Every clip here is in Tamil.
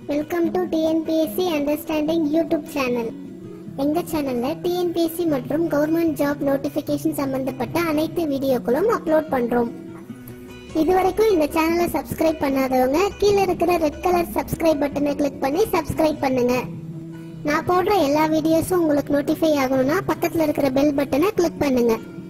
welcome to TNPSC understanding YouTube channel எங்க சேனல்ல டிஎன்பிஎஸ்சி மற்றும் கவர்மெண்ட் ஜாப் நோட்டிபிகேஷன் சம்பந்தப்பட்ட அனைத்து வீடியோக்களும் அப்லோட் பண்றோம் இதுவரைக்கும் இந்த சேனலை சப்ஸ்கிரைப் பண்ணாதவங்க கீழே இருக்கிற ரெட் கலர் சப்ஸ்கிரைப் பட்டனை கிளிக் பண்ணி சப்ஸ்கிரைப் பண்ணுங்க நான் போடுற எல்லா வீடியோஸும் உங்களுக்கு நோட்டிஃபை ஆகணும்னா பக்கத்துல இருக்கிற பெல் பட்டனை கிளிக் பண்ணுங்க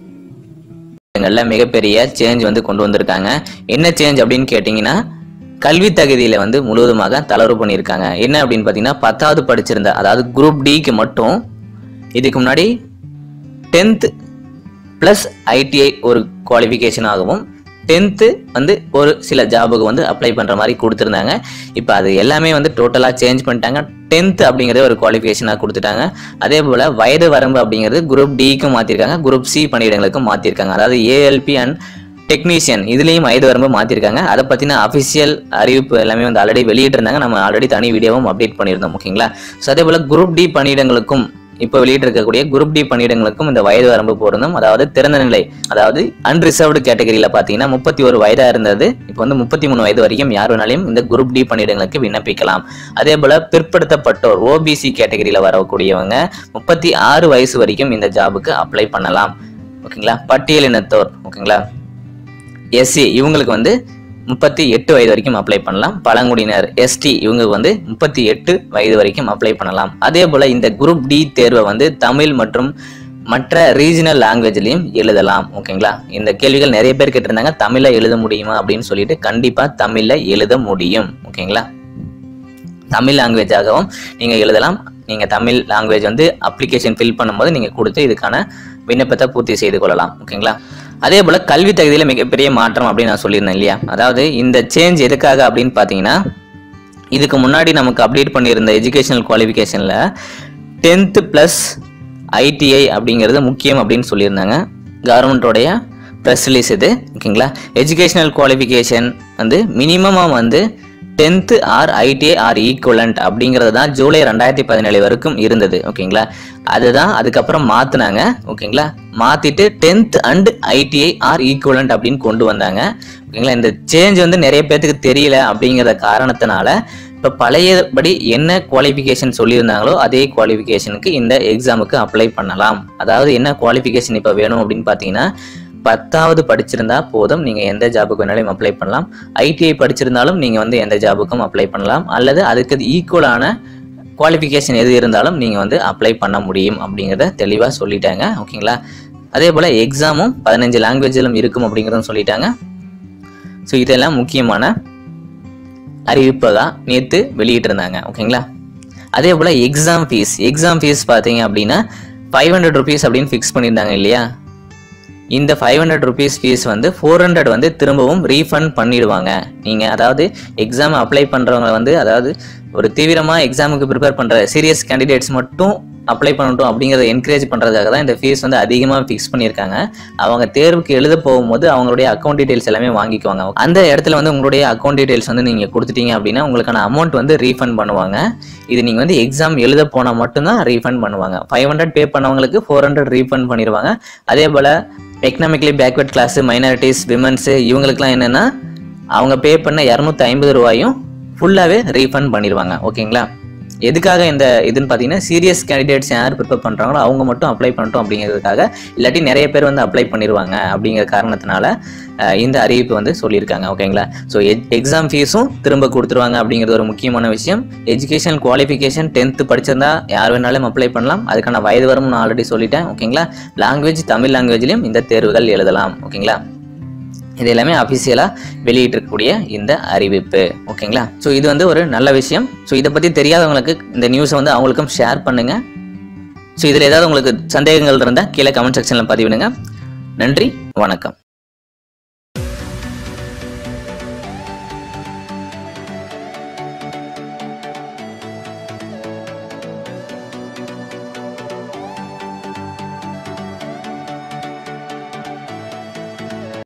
ங்கள்ல மிகப்பெரிய சேஞ்ச் வந்து கொண்டு வந்திருக்காங்க என்ன சேஞ்ச் அப்படின்னு கேட்டிங்கன்னா கல்வி தகுதியில வந்து முழுவதுமாக தளர்வு பண்ணியிருக்காங்க என்ன அப்படின்னு பார்த்தீங்கன்னா பத்தாவது படிச்சிருந்த அதாவது குரூப் டிக்கு மட்டும் இதுக்கு முன்னாடி டென்த் ப்ளஸ் ஐடிஐ ஒரு குவாலிஃபிகேஷன் ஆகவும் டென்த்து வந்து ஒரு சில ஜாபுக்கு வந்து அப்ளை பண்ணுற மாதிரி கொடுத்துருந்தாங்க இப்போ அது எல்லாமே வந்து டோட்டலாக சேஞ்ச் பண்ணிட்டாங்க டென்த்து அப்படிங்கிறத ஒரு குவாலிஃபிகேஷனாக கொடுத்துட்டாங்க அதே போல் வயது வரம்பு அப்படிங்கிறது குரூப் டிக்கும் மாற்றிருக்காங்க குரூப் சி பணியிடங்களுக்கும் மாற்றிருக்காங்க அதாவது ஏஎல்பி அண்ட் டெக்னீஷியன் இதுலேயும் வயது வரம்பு மாற்றிருக்காங்க அதை பற்றின அஃபிஷியல் அறிவிப்பு எல்லாமே வந்து ஆல்ரெடி வெளியிட்டிருந்தாங்க நம்ம ஆல்ரெடி தனி வீடியோவும் அப்டேட் பண்ணியிருந்தோம் ஓகேங்களா ஸோ அதே போல் குரூப் டி பணியிடங்களுக்கும் இப்போ வெளியிட்டிருக்கக்கூடிய குரூப் டி பணியிடங்களுக்கும் இந்த வயது வரம்பு பொருந்தும் அதாவது திறந்த நிலை அதாவது அன்ரிசர்வ்டு கேட்டகரியில் பார்த்தீங்கன்னா முப்பத்தி ஒரு வயதாக இருந்தது இப்போ வந்து முப்பத்தி மூணு வயது வரைக்கும் யார் வேணாலையும் இந்த குரூப் டி பணியிடங்களுக்கு விண்ணப்பிக்கலாம் அதே போல் பிற்படுத்தப்பட்டோர் ஓபிசி கேட்டகரியில் வரக்கூடியவங்க முப்பத்தி ஆறு வயசு வரைக்கும் இந்த ஜாபுக்கு அப்ளை பண்ணலாம் ஓகேங்களா பட்டியலினத்தோர் ஓகேங்களா எஸ்சி இவங்களுக்கு வந்து முப்பத்தி எட்டு வயது வரைக்கும் அப்ளை பண்ணலாம் பழங்குடியினர் எஸ்டி இவங்க வந்து முப்பத்தி எட்டு வயது வரைக்கும் அப்ளை பண்ணலாம் அதே போல் இந்த குரூப் டி தேர்வை வந்து தமிழ் மற்றும் மற்ற ரீஜனல் லாங்குவேஜ்லையும் எழுதலாம் ஓகேங்களா இந்த கேள்விகள் நிறைய பேர் கேட்டிருந்தாங்க தமிழில் எழுத முடியுமா அப்படின்னு சொல்லிட்டு கண்டிப்பாக தமிழில் எழுத முடியும் ஓகேங்களா தமிழ் லாங்குவேஜாகவும் நீங்கள் எழுதலாம் நீங்கள் தமிழ் லாங்குவேஜ் வந்து அப்ளிகேஷன் ஃபில் பண்ணும்போது நீங்கள் கொடுத்து இதுக்கான விண்ணப்பத்தை பூர்த்தி செய்து கொள்ளலாம் ஓகேங்களா அதே போல் கல்வி தகுதியில் மிகப்பெரிய மாற்றம் அப்படின்னு நான் சொல்லியிருந்தேன் இல்லையா அதாவது இந்த சேஞ்ச் எதுக்காக அப்படின்னு பார்த்தீங்கன்னா இதுக்கு முன்னாடி நமக்கு அப்டேட் பண்ணியிருந்த எஜுகேஷனல் குவாலிஃபிகேஷனில் டென்த்து ப்ளஸ் ஐடிஐ அப்படிங்கிறது முக்கியம் அப்படின்னு சொல்லியிருந்தாங்க கவர்மெண்ட்டோடைய ப்ரெஸ் ரிலீஸ் இது ஓகேங்களா எஜுகேஷனல் குவாலிஃபிகேஷன் வந்து மினிமமாக வந்து tenth or ITI or equivalent அப்படிங்கிறது தான் ஜூலை ரெண்டாயிரத்தி பதினேழு வரைக்கும் இருந்தது ஓகேங்களா அதுதான் அதுக்கப்புறம் மாற்றினாங்க ஓகேங்களா மாற்றிட்டு tenth and ITI or equivalent அப்படின்னு கொண்டு வந்தாங்க ஓகேங்களா இந்த சேஞ்ச் வந்து நிறைய பேர்த்துக்கு தெரியல அப்படிங்கிற காரணத்தினால இப்போ பழையபடி என்ன குவாலிஃபிகேஷன் சொல்லியிருந்தாங்களோ அதே குவாலிஃபிகேஷனுக்கு இந்த எக்ஸாமுக்கு அப்ளை பண்ணலாம் அதாவது என்ன குவாலிஃபிகேஷன் இப்போ வேணும் அப்படின்னு பார்த்தீங்கன்னா பத்தாவது படிச்சிருந்தா போதும் நீங்கள் எந்த ஜாபுக்கு வேணாலும் அப்ளை பண்ணலாம் ஐடிஐ படிச்சிருந்தாலும் நீங்கள் வந்து எந்த ஜாபுக்கும் அப்ளை பண்ணலாம் அல்லது அதுக்கு ஈக்குவலான குவாலிஃபிகேஷன் எது இருந்தாலும் நீங்கள் வந்து அப்ளை பண்ண முடியும் அப்படிங்கிறத தெளிவாக சொல்லிட்டாங்க ஓகேங்களா அதே போல் எக்ஸாமும் பதினஞ்சு லாங்குவேஜிலும் இருக்கும் அப்படிங்கிறதும் சொல்லிட்டாங்க ஸோ இதெல்லாம் முக்கியமான அறிவிப்பை தான் நேற்று வெளியிட்டிருந்தாங்க ஓகேங்களா அதே போல் எக்ஸாம் ஃபீஸ் எக்ஸாம் ஃபீஸ் பார்த்தீங்க அப்படின்னா ஃபைவ் ஹண்ட்ரட் ருபீஸ் அப்படின்னு ஃபிக்ஸ் பண்ணியிருந்தாங்க இல்லையா இந்த ஃபைவ் ஹண்ட்ரட் ருபீஸ் ஃபீஸ் வந்து ஃபோர் ஹண்ட்ரட் வந்து திரும்பவும் ரீஃபண்ட் பண்ணிடுவாங்க நீங்கள் அதாவது எக்ஸாம் அப்ளை பண்ணுறவங்க வந்து அதாவது ஒரு தீவிரமாக எக்ஸாமுக்கு ப்ரிப்பேர் பண்ணுற சீரியஸ் கேண்டிடேட்ஸ் மட்டும் அப்ளை பண்ணட்டும் அப்படிங்கிறத என்கரேஜ் பண்ணுறதுக்காக தான் இந்த ஃபீஸ் வந்து அதிகமாக ஃபிக்ஸ் பண்ணியிருக்காங்க அவங்க தேர்வுக்கு எழுத போகும்போது அவங்களுடைய அக்கௌண்ட் டீடைல்ஸ் எல்லாமே வாங்கிக்குவாங்க அந்த இடத்துல வந்து உங்களுடைய அக்கௌண்ட் டீடைல்ஸ் வந்து நீங்கள் கொடுத்துட்டீங்க அப்படின்னா உங்களுக்கான அமௌண்ட் வந்து ரீஃபண்ட் பண்ணுவாங்க இது நீங்கள் வந்து எக்ஸாம் எழுத போனால் மட்டும்தான் ரீஃபண்ட் பண்ணுவாங்க ஃபைவ் ஹண்ட்ரட் பே பண்ணவங்களுக்கு ஃபோர் ஹண்ட்ரட் ரீஃபண்ட் பண்ணிடுவாங்க அதே போல் economically backward class minorities womens இவங்களுக்குலாம் என்னென்னா அவங்க பே பண்ண இரநூத்தி ஐம்பது ரூபாயும் ஃபுல்லாகவே ரீஃபண்ட் பண்ணிடுவாங்க ஓகேங்களா எதுக்காக இந்த இதுன்னு பார்த்தீங்கன்னா சீரியஸ் கேண்டிடேட்ஸ் யார் ப்ரிப்பேர் பண்ணுறாங்களோ அவங்க மட்டும் அப்ளை பண்ணட்டும் அப்படிங்கிறதுக்காக இல்லாட்டி நிறைய பேர் வந்து அப்ளை பண்ணிடுவாங்க அப்படிங்கிற காரணத்தினால அஹ், இந்த அறிவிப்பு வந்து சொல்லியிருக்காங்க ஓகேங்களா ஸோ எக்ஸாம் ஃபீஸும் திரும்ப கொடுத்துருவாங்க அப்படிங்கிறது ஒரு முக்கியமான விஷயம் எஜுகேஷன் குவாலிஃபிகேஷன் டென்த்து படிச்சிருந்தா யார் வேணாலும் அப்ளை பண்ணலாம் அதுக்கான வயது வரும் நான் ஆல்ரெடி சொல்லிட்டேன் ஓகேங்களா லாங்குவேஜ் தமிழ் லாங்குவேஜ்லையும் இந்த தேர்வுகள் எழுதலாம் ஓகேங்களா இது எல்லாமே அஃபிஷியலாக வெளியிட்டிருக்கக்கூடிய இந்த அறிவிப்பு ஓகேங்களா ஸோ இது வந்து ஒரு நல்ல விஷயம் ஸோ இதை பற்றி தெரியாதவங்களுக்கு இந்த நியூஸை வந்து அவங்களுக்கும் ஷேர் பண்ணுங்கள் ஸோ இதில் ஏதாவது உங்களுக்கு சந்தேகங்கள் இருந்தால் கீழே கமெண்ட் செக்ஷனில் பதிவிடுங்க நன்றி வணக்கம்